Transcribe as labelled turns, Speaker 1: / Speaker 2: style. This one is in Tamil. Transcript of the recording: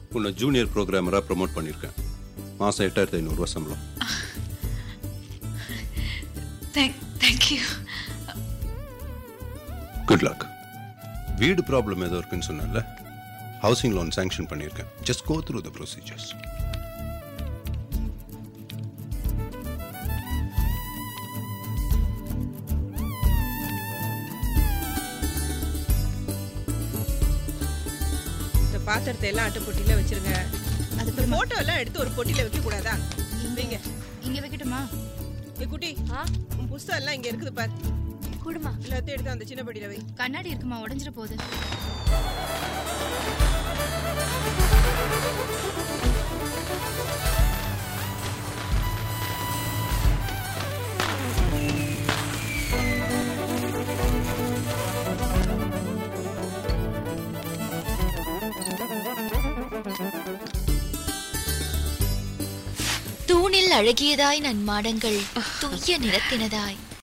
Speaker 1: உன்னை ஜூனியர் ப்ரோக்ராமராக ப்ரோமோட் பண்ணியிருக்கேன் மாதம் எட்டாயிரத்தி ஐநூறுரூவா சம்பளம்
Speaker 2: தேங்க் தேங்க்யூ
Speaker 1: குட் லக் வீடு ப்ராப்ளம் ஏதோ இருக்குன்னு சொன்னேன்ல ஹவுசிங் லோன் சாங்ஷன் பண்ணியிருக்கேன் just go through the procedures
Speaker 3: இந்த பாத்திரத்தை எல்லாம் அட்டை பொட்டியில வச்சிருங்க அதுக்கு போட்டோ எல்லாம் எடுத்து ஒரு பொட்டியில வைக்க கூடாதா வைங்க
Speaker 2: இங்க வைக்கட்டுமா
Speaker 3: ஏ குட்டி உன் புஸ்தகம் எல்லாம் இங்க இருக்குது பார்
Speaker 2: குடுமா
Speaker 3: எல்லாத்தையும் எடுத்து அந்த சின்ன படியில வை
Speaker 2: கண்ணாடி இருக்குமா உடைஞ்சிட போகுது
Speaker 4: தூணில் அழகியதாய் நன் மாடங்கள் தூய நிறத்தினதாய்